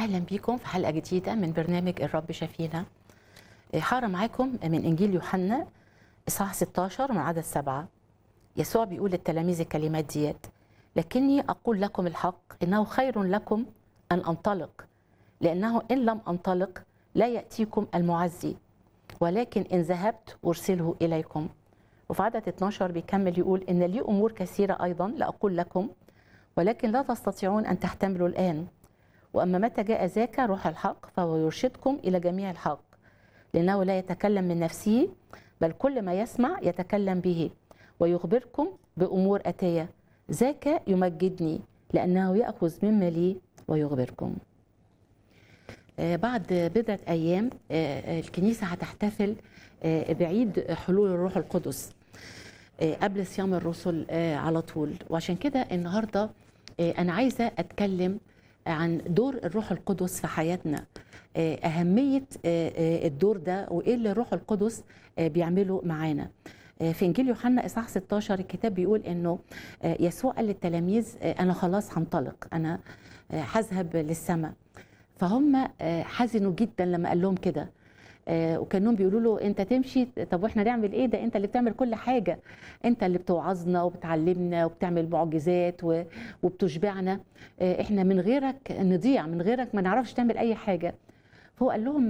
اهلا بيكم في حلقه جديده من برنامج الرب شفينا هقرا معاكم من انجيل يوحنا اصحاح 16 من عدد سبعه يسوع بيقول للتلاميذ الكلمات ديت لكني اقول لكم الحق انه خير لكم ان انطلق لانه ان لم انطلق لا ياتيكم المعزي ولكن ان ذهبت ارسله اليكم وفي عدد 12 بيكمل يقول ان لي امور كثيره ايضا لاقول لكم ولكن لا تستطيعون ان تحتملوا الان واما متى جاء ذاك روح الحق فهو يرشدكم الى جميع الحق لانه لا يتكلم من نفسه بل كل ما يسمع يتكلم به ويخبركم بامور اتيه ذاك يمجدني لانه ياخذ مما لي ويخبركم آه، بعد بضعه ايام آه، الكنيسه هتحتفل آه، بعيد حلول الروح القدس آه، قبل صيام الرسل آه، على طول وعشان كده النهارده آه، انا عايزه اتكلم عن دور الروح القدس في حياتنا آه، أهمية آه، آه، الدور ده وإيه اللي الروح القدس آه، بيعمله معانا آه، في إنجيل يوحنا إصحاح 16 الكتاب بيقول إنه آه، يسوع قال للتلاميذ آه، أنا خلاص هنطلق أنا آه، هذهب للسماء فهم آه، حزنوا جدا لما قال لهم كده آه، وكانهم بيقولوا له انت تمشي طب واحنا نعمل ايه ده انت اللي بتعمل كل حاجه انت اللي بتوعظنا وبتعلمنا وبتعمل معجزات و- وبتشبعنا آه، احنا من غيرك نضيع من غيرك ما نعرفش تعمل اي حاجه فهو قال لهم